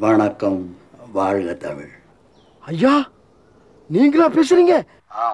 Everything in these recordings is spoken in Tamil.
வணக்கம் வாழ்க தமிழ் ஐயா நீங்களா பேசுறீங்க ஆம்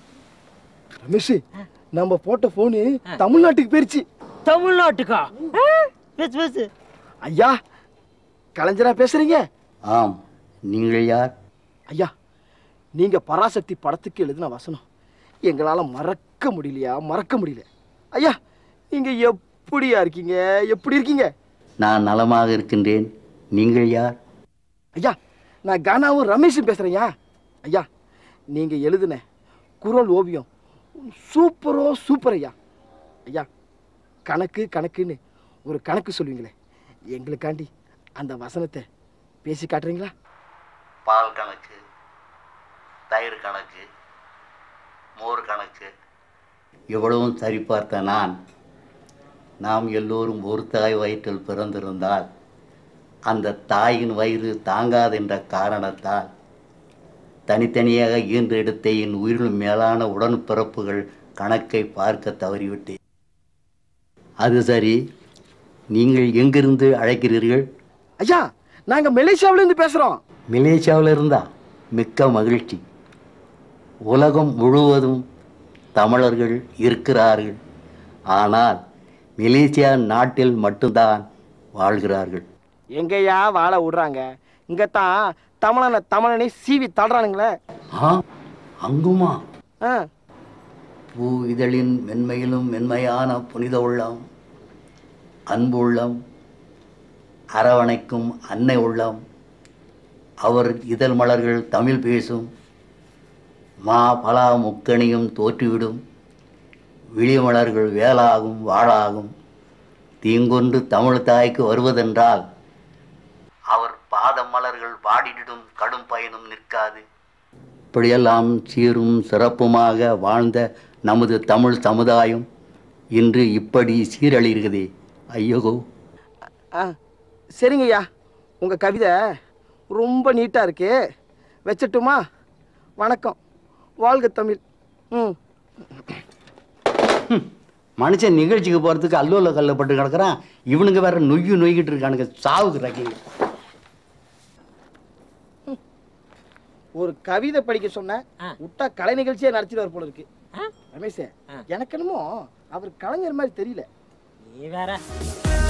ரமேஷ் நம்ம போட்ட போனு தமிழ்நாட்டுக்கு போயிருச்சு தமிழ்நாட்டுக்கா ஆ? பேசு பேசு ஐயா கலைஞரா பேசுறீங்க ஆம் நீங்கள் யார் ஐயா நீங்க பராசக்தி படத்துக்கு எழுதின வசனம் எங்களால மறக்க முடியலையா மறக்க முடியல ஐயா நீங்க எப்படியா இருக்கீங்க எப்படி இருக்கீங்க நான் நலமாக இருக்கின்றேன் நீங்கள் யார் ஐயா நான் கானாவும் ரமேஷும் பேசுறேன்யா ஐயா நீங்க எழுதின குரல் ஓவியம் சூப்பரோ சூப்பர் ஐயா ஐயா கணக்கு கணக்குன்னு ஒரு கணக்கு சொல்லுவீங்களே எங்களுக்காண்டி அந்த வசனத்தை பேசி காட்டுறீங்களா பால் கணக்கு தயிர் கணக்கு மோர் கணக்கு இவ்வளவும் சரிபார்த்த நான் நாம் எல்லோரும் ஒரு தாய் வயிற்றில் பிறந்திருந்தால் அந்த தாயின் வயிறு தாங்காதென்ற காரணத்தால் தனித்தனியாக ஈன்றெடுத்த என் உயிரினும் மேலான உடன்பிறப்புகள் கணக்கை பார்க்க தவறிவிட்டேன் அது சரி நீங்கள் எங்கிருந்து அழைக்கிறீர்கள் ஐயா நாங்க மலேசியாவுல இருந்து பேசுறோம் மலேசியாவில் இருந்தா மிக்க மகிழ்ச்சி உலகம் முழுவதும் தமிழர்கள் இருக்கிறார்கள் ஆனால் மலேசியா நாட்டில் மட்டும்தான் வாழ்கிறார்கள் எங்கய்யா வாழ விடுறாங்க இங்க தான் தமிழனை தமிழனை சீவி தள்ளுறானுங்களே ஆ அங்குமா ஆ பூ இதழின் மென்மையிலும் மென்மையான புனித உள்ளம் அன்பு உள்ளம் அரவணைக்கும் அன்னை உள்ளம் அவர் இதழ் மலர்கள் தமிழ் பேசும் மா பலா முக்கணியும் தோற்றுவிடும் விழிமலர்கள் வேலாகும் வாழாகும் தீங்கொண்டு தமிழ் தாய்க்கு வருவதென்றால் அவர் பாத மலர்கள் பாடிடும் கடும் பயனும் நிற்காது இப்படியெல்லாம் சீரும் சிறப்புமாக வாழ்ந்த நமது தமிழ் சமுதாயம் இன்று இப்படி சீரழிகிறதே ஐயோ ஆ சரிங்கய்யா உங்க கவிதை ரொம்ப நீட்டா இருக்கு வச்சட்டுமா வணக்கம் வாழ்க தமிழ் ம் மனுஷன் நிகழ்ச்சிக்கு போகிறதுக்கு அல்லோல கல்லப்பட்டு கிடக்குறான் இவனுங்க வேற நொய்யு நொய்கிட்டு இருக்கானுங்க சாவுக்கு ரக்கிங்க ஒரு கவிதை படிக்க சொன்னேன் ஆ. விட்டா கலை நிகழ்ச்சியே நடத்திடுவார் போல இருக்கு ஆ? ரமேஷ் ஆ. எனக்கு என்னமோ அவர் கலைஞர் மாதிரி தெரியல நீ வேற